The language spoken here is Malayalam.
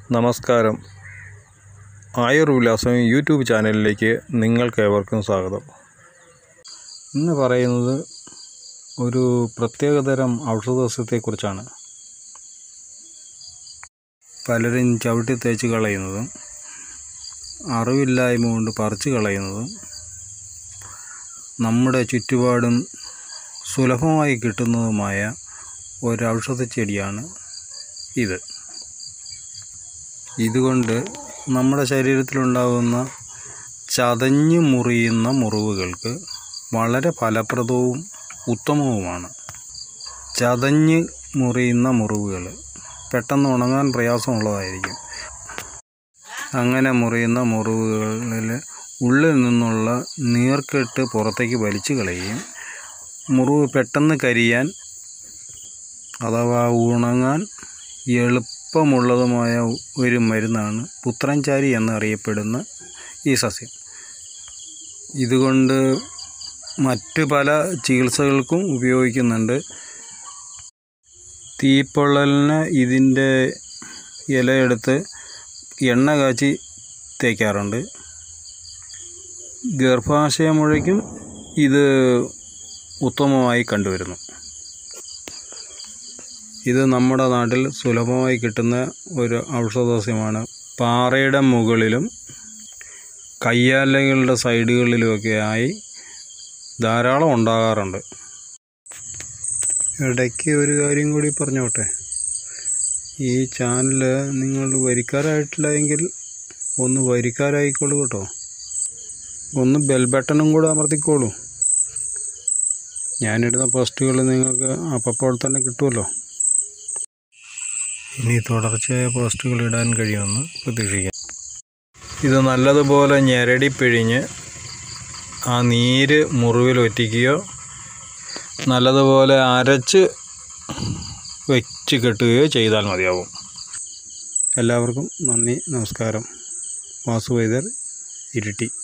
നമസ്കാരം ആയുർവിലാസം യൂട്യൂബ് ചാനലിലേക്ക് നിങ്ങൾക്കേവർക്കും സ്വാഗതം ഇന്ന് പറയുന്നത് ഒരു പ്രത്യേകതരം ഔഷധസസ്യത്തെക്കുറിച്ചാണ് പലരും ചവിട്ടി തേച്ച് കളയുന്നതും അറിവില്ലായ്മ കൊണ്ട് പറിച്ച് കളയുന്നതും നമ്മുടെ ചുറ്റുപാടും സുലഭമായി കിട്ടുന്നതുമായ ഒരു ഔഷധ ചെടിയാണ് ഇത് ഇതുകൊണ്ട് നമ്മുടെ ശരീരത്തിലുണ്ടാകുന്ന ചതഞ്ഞു മുറിയുന്ന മുറിവുകൾക്ക് വളരെ ഫലപ്രദവും ഉത്തമവുമാണ് ചതഞ്ഞ് മുറിയുന്ന മുറിവുകൾ പെട്ടെന്ന് ഉണങ്ങാൻ പ്രയാസമുള്ളതായിരിക്കും അങ്ങനെ മുറിയുന്ന മുറിവുകളിൽ ഉള്ളിൽ നിന്നുള്ള നീർക്കെട്ട് പുറത്തേക്ക് വലിച്ചു കളയുകയും മുറിവ് പെട്ടെന്ന് കരിയാൻ അഥവാ ഉണങ്ങാൻ എളുപ്പമുള്ളതുമായ ഒരു മരുന്നാണ് പുത്രൻചാരി എന്നറിയപ്പെടുന്ന ഈ സസ്യം ഇതുകൊണ്ട് മറ്റ് പല ചികിത്സകൾക്കും ഉപയോഗിക്കുന്നുണ്ട് തീപ്പൊള്ളലിന് ഇതിൻ്റെ ഇലയെടുത്ത് എണ്ണ കാച്ചി തേക്കാറുണ്ട് ഗർഭാശയമുഴയ്ക്കും ഇത് ഉത്തമമായി കണ്ടുവരുന്നു ഇത് നമ്മുടെ നാട്ടിൽ സുലഭമായി കിട്ടുന്ന ഒരു ഔഷധസസ്യമാണ് പാറയുടെ മുകളിലും കയ്യാലകളുടെ സൈഡുകളിലുമൊക്കെ ആയി ധാരാളം ഉണ്ടാകാറുണ്ട് ഇടയ്ക്ക് ഒരു കാര്യം കൂടി പറഞ്ഞോട്ടെ ഈ ചാനൽ നിങ്ങൾ വരിക്കാരായിട്ടില്ല എങ്കിൽ ഒന്ന് വരിക്കാരായിക്കോളൂ കേട്ടോ ഒന്ന് ബെൽ ബട്ടണും കൂടെ അമർത്തിക്കോളൂ ഞാനിടുന്ന പോസ്റ്റുകൾ നിങ്ങൾക്ക് അപ്പോൾ തന്നെ കിട്ടുമല്ലോ ഇനി തുടർച്ചയായ പോസ്റ്റുകൾ ഇടാൻ കഴിയുമെന്ന് പ്രതീക്ഷിക്കാം ഇത് നല്ലതുപോലെ ഞെരടി പിഴിഞ്ഞ് ആ നീര് മുറിവിൽ ഒറ്റിക്കുകയോ നല്ലതുപോലെ അരച്ച് വെച്ച് കെട്ടുകയോ ചെയ്താൽ മതിയാവും എല്ലാവർക്കും നന്ദി നമസ്കാരം വാസുവൈദ്യർ ഇരിട്ടി